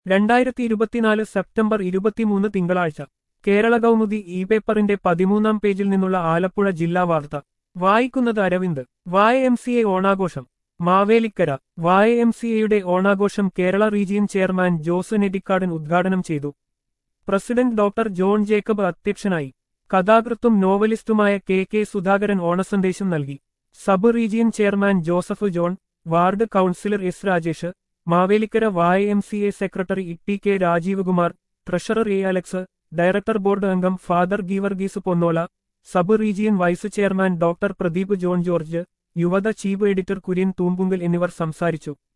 രണ്ടായിരത്തി ഇരുപത്തിനാല് സെപ്റ്റംബർ ഇരുപത്തിമൂന്ന് തിങ്കളാഴ്ച കേരള കൗമുദി ഇ പേപ്പറിന്റെ പതിമൂന്നാം പേജിൽ നിന്നുള്ള ആലപ്പുഴ ജില്ലാ വാർത്ത വായിക്കുന്നത് അരവിന്ദ് വായ എം സി എ ഓണാഘോഷം മാവേലിക്കര വായ എം സി എയുടെ ഓണാഘോഷം Kerala region chairman Jose Nedikkadan ഉദ്ഘാടനം ചെയ്തു പ്രസിഡന്റ് ഡോക്ടർ ജോൺ ജേക്കബ് അധ്യക്ഷനായി കഥാകൃത്തും നോവലിസ്റ്റുമായ കെ കെ സുധാകരൻ ഓണസന്ദേശം നൽകി sub region chairman Joseph John ward councillor S Rajesh Mavelikkara വായ M C A secretary T K Rajeev Kumar treasurer A Alex director board അംഗം father Geevarghese Ponnola sub region vice chairman doctor Pradeep John George Yuvatha chief editor Kurian Thoompunkal എന്നിവർ സംസാരിച്ചു